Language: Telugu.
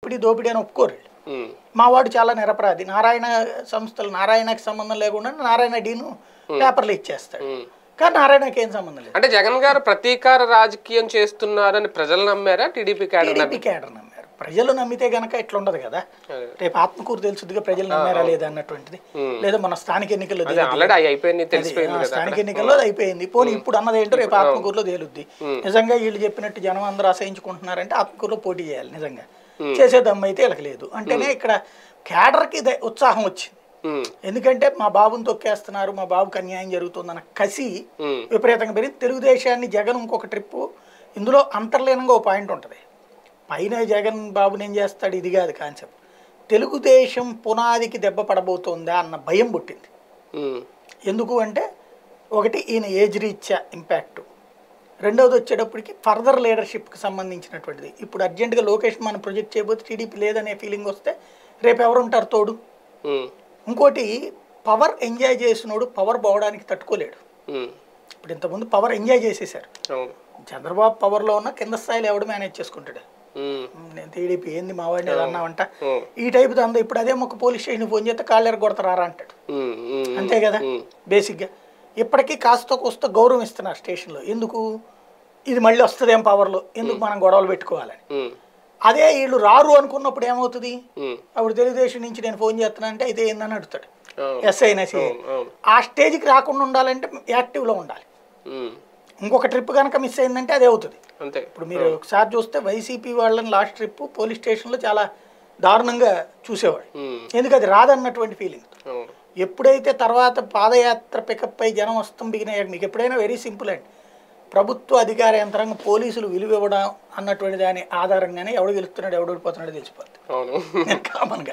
దోపిడీ దోపిడీ అని ఒప్పుకోరు వీళ్ళు. ఉమ్, మా వాడు చాలా నిరపరాధి నారాయణ సంస్థలు నారాయణకి సంబంధం లేకుండా నారాయణ డీను పేపర్లు ఇచ్చేస్తాడు ఉమ్. కానీ నారాయణకి ఏం సంబంధం లేదు అంటే జగన్ గారు ప్రతీకార రాజకీయం చేస్తున్నారని ప్రజలు నమ్మారా టీడీపీ క్యాడర్ టీడీపీ కేడర్ నమ్మారు ప్రజలు నమ్మితే గనక ఇట్లా ఉండదు కదా అదే. రేపు ఆత్మకూరు తెలుసుదిగా ప్రజలు నమ్మారా లేదా అన్నటువంటిది లేదా మన స్థానిక ఎన్నికల్లో అదే తేలుద్ది. ఆల్రెడీ అవి అయిపోయింది అది, తెలిసిపోయింది ఆ, కదా స్థానిక ఎన్నికల్లో అది అయిపోయింది పోనీ ఇప్పుడు అన్నది ఏంటో రేపు ఆత్మకూరులో తేలుద్ది నిజంగా వీళ్ళు చెప్పినట్టు జనం అందరూ అసహించుకుంటున్నారంటే ఆత్మకూరులో పోటీ చేయాలి నిజంగా చేసే దమ్ము అయితే వీళ్ళకి లేదు అంటేనే ఇక్కడ కేడర్కి ఇదే ఉత్సాహం వచ్చింది ఉమ్, ఎందుకంటే మా బాబుని తొక్కేస్తున్నారు మా బాబుకి అన్యాయం జరుగుతుందన్న కసి ఉమ్, విపరీతంగా పెరిగి తెలుగుదేశాన్ని జగన్ ఇంకొక ట్రిప్పు ఇందులో అంతర్లీనంగా ఓ పాయింట్ ఉంటుంది పైన జగన్ బాబుని ఏం చేస్తాడు ఇది కాదు కాన్సెప్ట్ తెలుగుదేశం పునాదికి దెబ్బ పడబోతోందా అన్న భయం పుట్టింది ఉమ్, ఎందుకు అంటే ఒకటి ఈయన ఏజ్ రీత్యా ఇంపాక్ట్ రెండవది వచ్చేటప్పటికి ఫర్దర్ లీడర్షిప్కి సంబంధించినటువంటిది ఇప్పుడు అర్జెంటుగా లోకేష్ మనం ప్రొజెక్ట్ చేయబోతే టీడీపీ లేదనే ఫీలింగ్ వస్తే రేపు ఎవరు ఉంటారు తోడు ఉమ్, ఇంకోటి పవర్ ఎంజాయ్ చేసినోడు పవర్ పోవడానికి తట్టుకోలేడు ఉమ్, ఇప్పుడు ఇంతకుముందు పవర్ ఎంజాయ్ చేసేసారు అవును చంద్రబాబు పవర్లో ఉన్న కింద స్థాయిలో ఎవడు మేనేజ్ చేసుకుంటాడు ఉమ్, నేను టీడీపీ ఏంది మా వాడిని ఏదో అన్నావంట ఉమ్, ఈ టైప్ దందా ఇప్పుడు అదే ఒక పోలీస్ స్టేషన్ ఫోన్ చేస్తే కాళ్ళు ఎరగొడతారా అంటాడు ఉమ్, ఉమ్, అంతే కదా ఉమ్, బేసిక్గా ఇప్పటికీ కాస్త కోస్త గౌరవం ఇస్తున్నారు స్టేషన్లో ఎందుకు ఇది మళ్ళీ వస్తుందేం పవర్లో ఎందుకు మనం గొడవలు పెట్టుకోవాలని ఉమ్, అదే వీళ్ళు రారు అనుకున్నప్పుడు ఏమవుతుంది ఉమ్, అప్పుడు తెలుగుదేశం నుంచి నేను ఫోన్ చేస్తున్నా అంటే అయితే ఏందని అడుగుతాడు అవును ఎస్ఐ నసి అవును అవును ఆ స్టేజ్కి రాకుండా ఉండాలంటే యాక్టివ్లో ఉండాలి ఉమ్, ఇంకొక ట్రిప్ కనుక మిస్ అయిందంటే అదే అవుతుంది అంతే ఇప్పుడు మీరు ఒకసారి చూస్తే వైసీపీ వాళ్ళని లాస్ట్ ట్రిప్ పోలీస్ స్టేషన్లో చాలా దారుణంగా చూసేవాడు ఉమ్, ఎందుకు అది రాదన్నటువంటి ఫీలింగ్ అవును ఎప్పుడైతే తర్వాత పాదయాత్ర పికప్ అయి జనం వస్తాం బిగిన మీకు ఎప్పుడైనా వెరీ సింపుల్ అండి ప్రభుత్వ అధికార యంత్రాంగం పోలీసులు విలువ ఇవ్వడం అన్నటువంటి దాని ఆధారంగానే ఎవడు గెలుస్తున్నాడు ఎవడు ఓడిపోతున్నాడో తెలిసిపోతుంది అవును కామన్గా